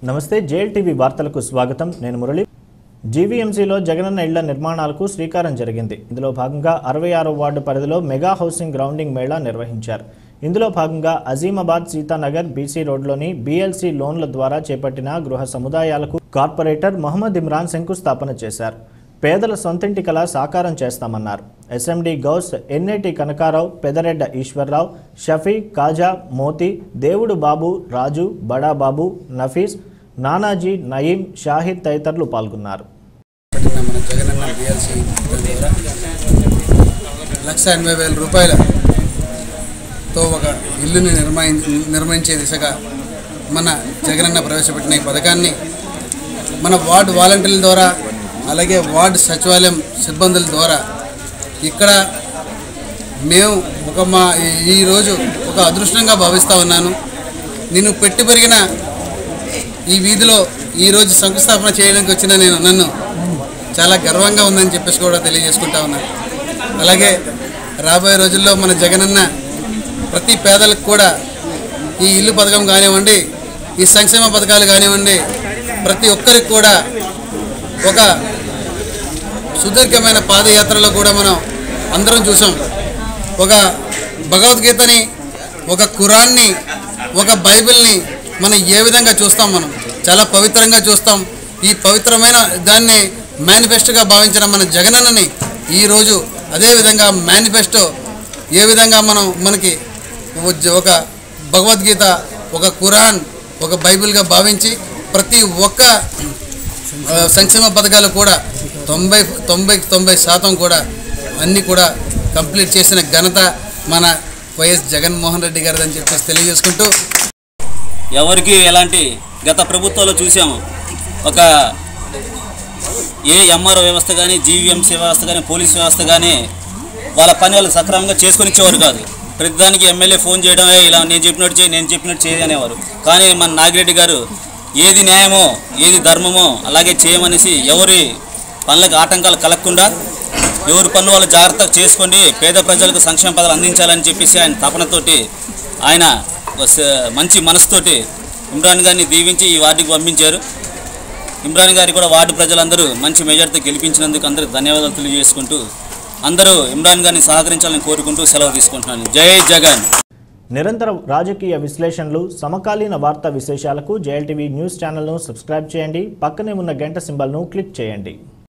నమస్తే JL TV వార్తలకు స్వాగతం నేను మురళి జీవీఎంసీలో జగనన్న ఇళ్ల నిర్మాణాలకు శ్రీకారం జరిగింది ఇందులో భాగంగా అరవై ఆరో వార్డు పరిధిలో మెగా హౌసింగ్ గ్రౌండింగ్ మేళా నిర్వహించారు ఇందులో భాగంగా అజీమాబాద్ సీతానగర్ బీసీ రోడ్లోని బీఎల్సీ లోన్ల ద్వారా చేపట్టిన గృహ సముదాయాలకు కార్పొరేటర్ మహమ్మద్ ఇమ్రాన్ శంకుస్థాపన చేశారు పేదల సొంతింటి కళ సాకారం చేస్తామన్నారు ఎస్ఎండి గౌస్ ఎన్ఐటి కనకారావు పెదరెడ్డ ఈశ్వర్రావు షఫీ కాజా మోతి దేవుడు బాబు రాజు బడా బాబు నఫీస్ నానాజీ నయీం షాహిద్ తదితరులు పాల్గొన్నారు పెట్టిన మన జగనన్న బిఎల్సి ద్వారా లక్ష ఎనభై వేల రూపాయలతో ఒక ఇల్లుని నిర్మయి నిర్మించే దిశగా మన జగనన్న ప్రవేశపెట్టిన ఈ పథకాన్ని మన వార్డు వాలంటీర్ల ద్వారా అలాగే వార్డు సచివాలయం సిబ్బందుల ద్వారా ఇక్కడ మేము ఒక మా ఈ- ఈరోజు ఒక అదృష్టంగా భావిస్తూ ఉన్నాను నేను పెట్టి పెరిగిన ఈ వీధిలో ఈరోజు శంకుస్థాపన చేయడానికి వచ్చిన నేను నన్ను చాలా గర్వంగా ఉందని చెప్పేసి కూడా తెలియజేసుకుంటా ఉన్నాను అలాగే రాబోయే రోజుల్లో మన జగనన్న ప్రతి పేదలకు కూడా ఈ ఇల్లు పథకం కానివ్వండి ఈ సంక్షేమ పథకాలు కానివ్వండి ప్రతి ఒక్కరికి కూడా ఒక సుదీర్ఘమైన పాదయాత్రలో కూడా మనం అందరం చూసాం ఒక భగవద్గీతని ఒక ఖురాన్ని ఒక బైబిల్ని మనం ఏ విధంగా చూస్తాం మనం చాలా పవిత్రంగా చూస్తాం ఈ పవిత్రమైన దాన్ని మేనిఫెస్టోగా భావించిన మన జగనన్నని ఈరోజు అదేవిధంగా మేనిఫెస్టో ఏ విధంగా మనం మనకి ఒక భగవద్గీత ఒక ఖురాన్ ఒక బైబిల్గా భావించి ప్రతి ఒక్క ఆ, సంక్షేమ పథకాలు కూడా తొంభై తొంభై తొంభై శాతం కూడా అన్నీ కూడా కంప్లీట్ చేసిన ఘనత మన వైఎస్ జగన్మోహన్ రెడ్డి గారిదని చెప్పేసి తెలియజేసుకుంటూ ఎవరికి ఎలాంటి గత ప్రభుత్వాల్లో చూసాము ఒక ఏ ఎంఆర్ఓ వ్యవస్థ కానీ జీవీఎంసీ వ్యవస్థ కానీ పోలీస్ వ్యవస్థ కానీ వాళ్ళ పని వాళ్ళు సక్రమంగా చేసుకొని ఇచ్చేవారు కాదు ప్రతిదానికి ఎమ్మెల్యే ఫోన్ చేయడమే ఇలా నేను చెప్పినట్టు చేయి నేను చెప్పినట్టు చేయి అనేవారు కానీ మన నాగిరెడ్డి గారు ఏది న్యాయమో ఏది ధర్మమో అలాగే చేయమనేసి ఎవరి పనులకు ఆటంకాలు కలగకుండా ఎవరి పన్ను వాళ్ళు జాగ్రత్తగా చేసుకోండి పేద ప్రజలకు సంక్షేమ పదాలు అందించాలని చెప్పేసి ఆయన తపనతోటి ఆయన ఒక స- మంచి మనసుతోటి ఇమ్రాన్ గారిని దీవించి ఈ వార్డుకి పంపించారు ఇమ్రాన్ గారి కూడా వార్డు ప్రజలందరూ మంచి మెజార్టీతో గెలిపించినందుకు అందరికి ధన్యవాదాలు తెలియజేసుకుంటూ అందరూ ఇమ్రాన్ గారిని సహకరించాలని కోరుకుంటూ సెలవు తీసుకుంటున్నాను జై జగన్ నిరంతర రాజకీయ విశ్లేషణలు సమకాలీన వార్తా విశేషాలకు జేఎల్టీవీ న్యూస్ ఛానల్ను సబ్స్క్రైబ్ చేయండి పక్కనే ఉన్న గంట సింబల్ను క్లిక్ చేయండి